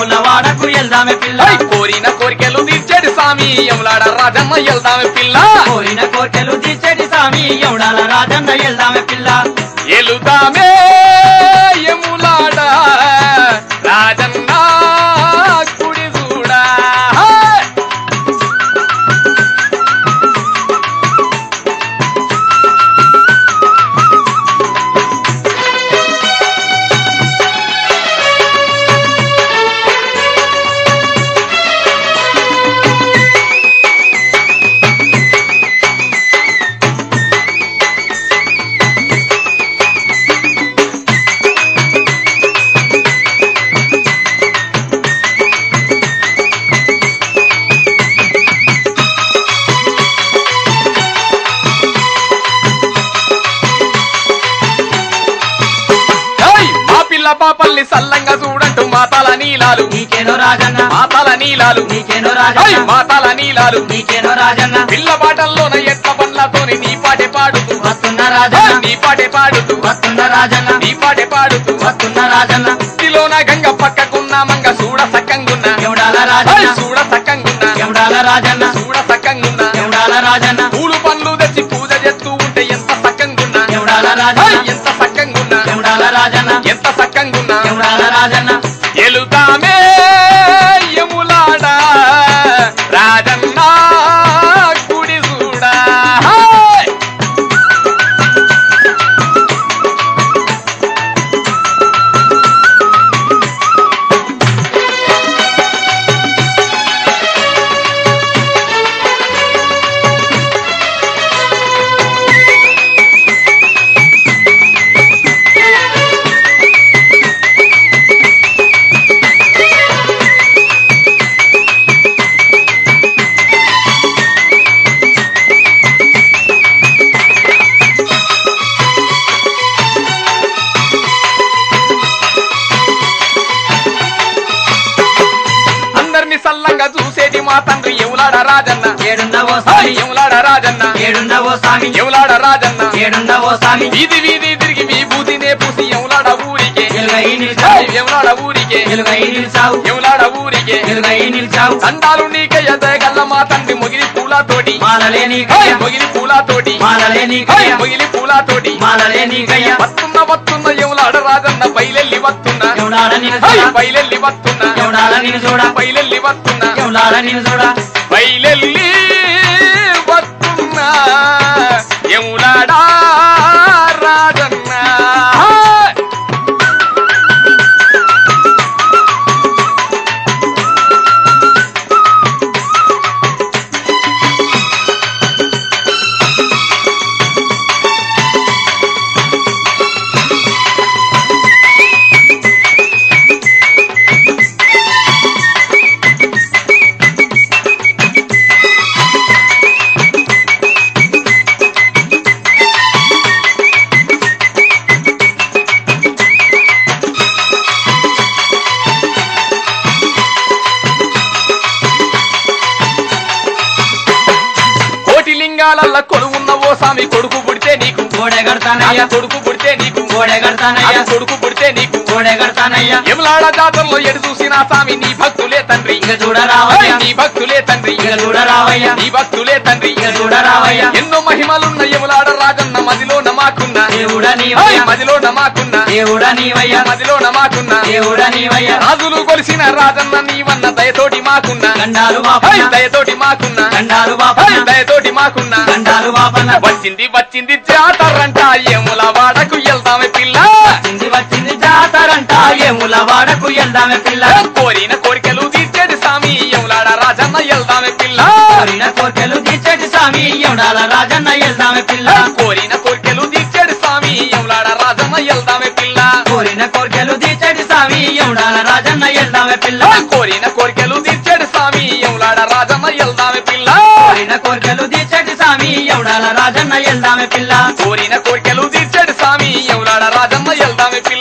ఎముల వాడకు వెళ్దామే పిల్ల ఐ కోరిన కోరికలు తీర్చేటి స్వామి యములాడ రాజన్న వెళ్దామే పిల్ల కోరిన కోర్కెలు తీర్చేటి స్వామి ఎవడాల రాజన్న వెళ్దామే పిల్ల ఎలుదామే యములాడ రాజన్న కుడి చూడా ఏయ్, మా పిల్ల పాపల్ని సల్లంగా చూడంటూ మాతాల నీలాలు నీకేనో రాజన్న మాతాల నీలాలు నీకేనో ఏయ్, రాజన్న మాతాల నీలాలు నీకేనో రాజన్న పిల్ల పాటల్లోన ఎట్ల బండ్లతోని నీ పాటే పాడుతూ వస్తున్న ఏయ్, రాజన్న నీ పాటే పాడుతూ వస్తున్న రాజన్న నీ పాటే పాడుతూ వస్తున్న రాజన్న భక్తిలోన గంగ పక్కకున్న మంగ చూడ సక్కంగున్న ఎవడాల ఏయ్, రాజన్న చూడ సక్కంగున్న ఎవడాల రాజన్న చూడ సక్కంగున్న ఎవడాల రాజన్న పూలు పండ్లు తెచ్చి పూజ చేస్తూ ఉంటే ఎంత సక్కంగున్నా ఎవడాల ఏయ్, రాజన్న ఎంత సక్కంగున్నా ఎవడాల రాజన్న ఎంత సక్కంగున్నా ఎవడాల రాజన్న ఎలుతామే యములాడ రాజన్న గుడి చూడా హాయ్! అందరిని సల్లంగా చూసేటి మా తండ్రి ఎవలాడ రాజన్న ఏడున్నవో హాయ్! స్వామి ఎవలాడ రాజన్న ఏడున్నవో స్వామి ఎవలాడ రాజన్న ఏడున్నవో స్వామి వీధి వీధి తిరిగి విభూతినే పూసి ఎవలాడ ఊరికే వెలుగై హాయ్! నిలిచావు ఎవలాడ ఊరికే వెలుగై నిలిచావు ఎవలాడ ఊరికే వెలుగై నిలిచావు దండాలు నీకే ఎదగల్ల మా తండ్రి మొగిలి పూలతోటి మాలలే నీ హాయ్! కయ్య మొగిలి పూలతోటి మాలలే నీ హాయ్! కయ్య మొగిలి పూలతోటి మాలలే నీ కయ్య వస్తున్న వస్తున్న ఎవలాడ రాజన్న బయలెల్లి వస్తున్నా ఎవడాల నిన్ను హాయ్! చూడ బయలెల్లి వస్తున్నా ఎవడాల నిన్ను చూడ బయలెల్లి వస్తున్నా ఎవడాల నిన్ను చూడ బయలెల్లి వస్తున్నా ఎవలాడా రాజన్న హాయ్! కోటి లింగాలల్ల కొలువున్న ఓ స్వామి కొడుకు పుడితే నీకు గోడె అయ్య కడతానయ్యా కొడుకు పుడితే నీకు గోడె కడతానయ్యా అయ్య కొడుకు పుడితే నీకు గోడె కడతానయ్యా ఎములాడ జాతరలో ఎడు చూసిన స్వామి నీ భక్తులే తండ్రి ఇక చూడరావయ్యా నీ భక్తులే తండ్రి ఇక చూడరావయ్యా నీ భక్తులే తండ్రి ఇక చూడరావయ్యా ఎన్నో మహిమలున్న యములాడ రాజన్న మదిలో నమాకున్న దేవుడా హాయ్! నీవయ్యా మదిలో నమాకున్న దేవుడా నీవయ్యా మదిలో నమాకున్న దేవుడా నీవయ్యా రాజులు కొలిసిన రాజన్న నీవన్న దయతోటి మాకున్న గండాలు హాయ్! బాపన్న దయతోటి మాకున్న గండాలు హాయ్! బాపన్న దయతోటి మాకున్న గండాలు బాపన్న వచ్చింది వచ్చింది జాతరంట యముల వాడకు వెళ్దామే పిల్ల వచ్చింది వచ్చింది జాతరంట ఏముల వాడకు వెళ్దామే పిల్ల కోరిన కోరికలు తీర్చేది స్వామి యములాడ రాజన్న వెళ్దామే పిల్ల కోరిన కోర్కెలు తీర్చేటి స్వామి ఎవడాల రాజన్న వెళ్దామే పిల్ల కోరిన కోరికలు తీర్చేది స్వామి యములాడ రాజన్న వెళ్దామే పిల్ల కోరిన కోర్కెలు తీర్చేటి స్వామి ఎవడాల రాజన్న వెళ్దామే పిల్ల కోరిన కోరికలు తీర్చేది స్వామి యములాడ రాజన్న వెళ్దామే పిల్ల కోరిన కోర్కెలు తీర్చేటి స్వామి ఎవడాల రాజన్న వెళ్దామే పిల్ల కోరిన కోరికలు తీర్చేది స్వామి యములాడ రాజన్న వెళ్దామే పిల్ల